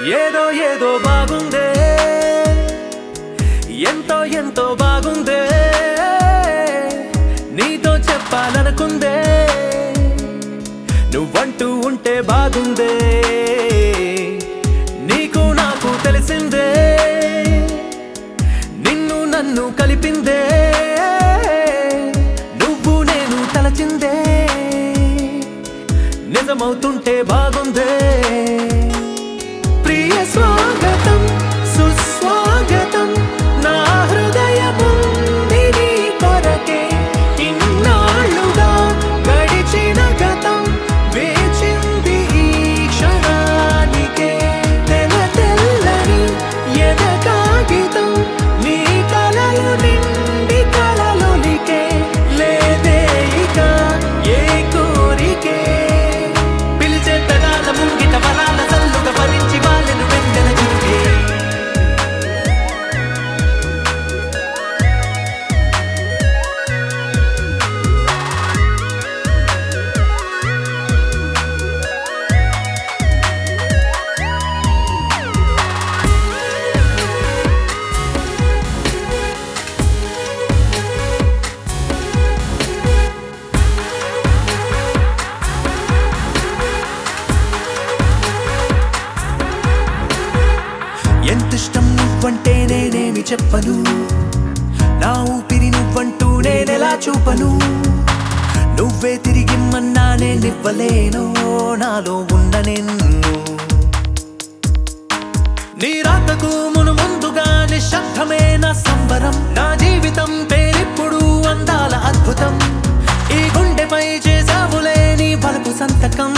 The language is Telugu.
ఏదో ఏదో బాగుందే ఎంతో ఎంతో బాగుందే నీతో చెప్పాలనుకుందే నువ్వంటూ ఉంటే బాగుందే నీకు నాకు తెలిసిందే నిన్ను నన్ను కలిపిందే నువ్వు నేను తలచిందే నిజమవుతుంటే బాగుందే ప్రియ స్వాగతం సుస్వాగతం నా హృదయముంది నీ కొరకే ఇన్నాళ్ళుగా గడిచిన గతం వేచింది ఈ క్షణానికే తెల తెల్లని ఎద కాగితం నీ కలలు నిండి కలలొలికే లేదే ఇక ఏ కోరికే పిలిచే తగాల ముంగిట వరాల సల్లుగా భరించి వాళ్ళను వెంటన చిరుకే ఎంతిష్టం నువ్వంటే నేనేమి చెప్పను నా ఊపిరి నువ్వంటూ నేనెలా చూపను నువ్వే తిరిగిమ్మన్నా నేనివ్వలేను నాలో ఉన్న నిన్ను నీ రాకకు మును ముందుగా నిశ్శబ్దమే నా సంబరం నా జీవితం పేరిప్పుడు అందాల అద్భుతం ఈ గుండెపై చేసావులే నీ బలుపు సంతకం